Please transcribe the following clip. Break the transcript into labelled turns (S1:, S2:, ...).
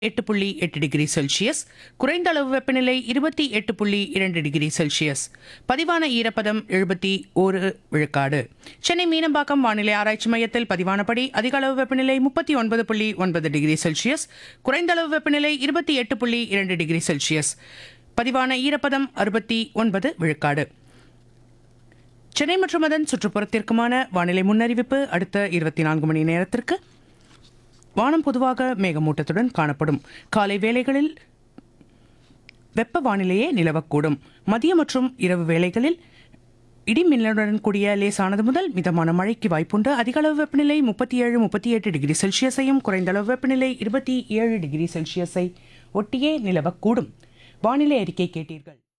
S1: எட்டு புள்ளி எட்டு டிகிரி செல்சியஸ் குறைந்த அளவு வெப்பநிலை இருபத்தி எட்டு புள்ளி இரண்டு டிகிரி செல்சியஸ் பதிவான ஈரப்பதம் எழுபத்தி ஒரு விழுக்காடு சென்னை மீனம்பாக்கம் வானிலை ஆராய்ச்சி மையத்தில் பதிவானபடி அதிக அளவு வெப்பநிலை முப்பத்தி ஒன்பது புள்ளி ஒன்பது டிகிரி செல்சியஸ் குறைந்த அளவு வெப்பநிலை இருபத்தி எட்டு புள்ளி இரண்டு டிகிரி செல்சியஸ் பதிவான ஈரப்பதம் அறுபத்தி ஒன்பது விழுக்காடு சென்னை மற்றும் அதன் சுற்றுப்புறத்திற்குமான வானிலை முன்னறிவிப்பு அடுத்த இருபத்தி நான்கு மணி நேரத்திற்கு வானம் பொதுவாக மேகமூட்டத்துடன் காணப்படும் காலை வேளைகளில் வெப்ப வானிலையே நிலவக்கூடும் மதிய மற்றும் இரவு வேளைகளில் இடி மின்னலுடன் கூடிய லேசானது முதல் மிதமான மழைக்கு வாய்ப்புண்டு அதிக அளவு வெப்பநிலை முப்பத்தி ஏழு முப்பத்தி எட்டு டிகிரி செல்சியஸையும் குறைந்த அளவு வெப்பநிலை இருபத்தி ஏழு டிகிரி செல்சியஸை ஒட்டியே நிலவக்கூடும் வானிலை அறிக்கை கேட்டீர்கள்